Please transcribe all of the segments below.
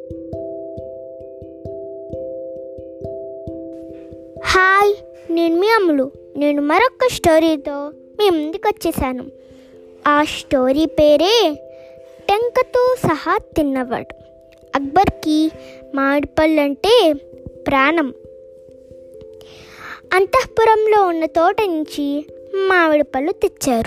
hi నేను మీ అమ్ములు నేను మరొక స్టోరీతో మీ ముందుకు వచ్చేసాను ఆ స్టోరీ పేరే టెంకతో సహా తిన్నవాడు అక్బర్కి మామిడిపళ్ళు అంటే ప్రాణం అంతఃపురంలో ఉన్న తోట నుంచి మామిడి పళ్ళు తెచ్చారు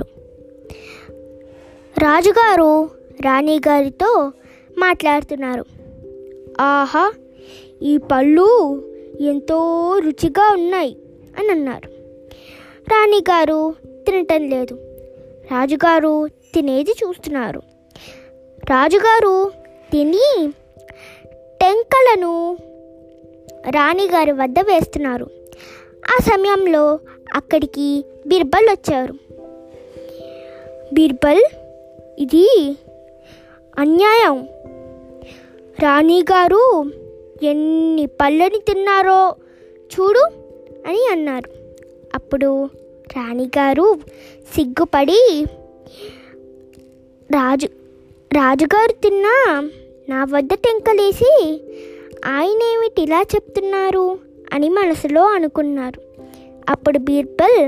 రాజుగారు రాణిగారితో మాట్లాడుతున్నారు ఆహా ఈ పళ్ళు ఎంతో రుచిగా ఉన్నాయి అని అన్నారు రాణిగారు తినటం లేదు రాజుగారు తినేది చూస్తున్నారు రాజుగారు తిని టెంకలను రాణిగారి వద్ద వేస్తున్నారు ఆ సమయంలో అక్కడికి బీర్బల్ వచ్చారు బీర్బల్ ఇది అన్యాయం రాణిగారు ఎన్ని పళ్ళని తిన్నారో చూడు అని అన్నారు అప్పుడు రాణిగారు సిగ్గుపడి రాజు రాజుగారు తిన్నా నా వద్ద టెంకలేసి ఆయన ఏమిటి ఇలా చెప్తున్నారు అని మనసులో అనుకున్నారు అప్పుడు బీర్బల్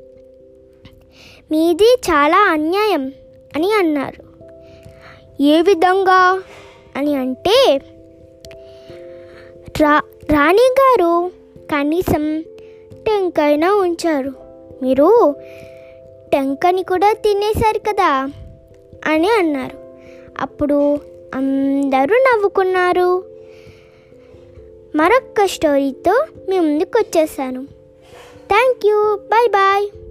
మీది చాలా అన్యాయం అని అన్నారు ఏ విధంగా అని అంటే రా రాణిగారు కనీసం టెంకైనా ఉంచారు మీరు టెంకని కూడా తినేశారు కదా అని అన్నారు అప్పుడు అందరూ నవ్వుకున్నారు మరొక స్టోరీతో మీ ముందుకు వచ్చేసాను థ్యాంక్ యూ బాయ్ బాయ్